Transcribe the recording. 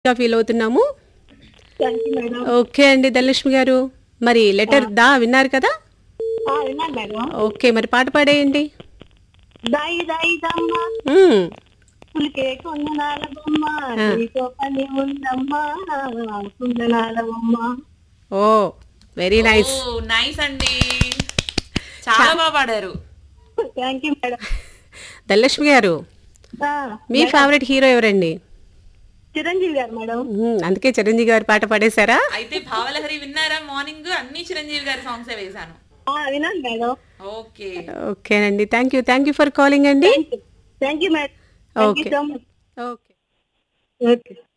గా ఫీల్ అవుతున్నాము thank you madam okay అండి ధనలక్ష్మి గారు మరి లెటర్ దా విన్నారు కదా ఆ, విన్నాను మేడం ఓకే మరి పాట పాడేయండి దాయి దాయి దమ్మ మ్మ్. పులికే కొందనాల బొమ్మ నీతో పని ఉందమ్మా కుందనాల బొమ్మ oh very nice oh nice అండి చాలా బాగా పాడారు థ్యాంక్ యూ మేడం ధనలక్ష్మి గారు ఆ, మీ ఫేవరెట్ హీరో ఎవరండి చిరంజీవి గారు మేడం మ్మ్, అందుకే చిరంజీవి గారి పాట పాడేశారా అయితే భావలహరి విన్నారా మార్నింగ్ అన్ని చిరంజీవి గారి సాంగ్స్ వేశాను ఆ, విన్నాను మేడం ఓకే ఓకేనండి thank you thank you for calling అండి thank you thank you madam thank you okay so much okay okay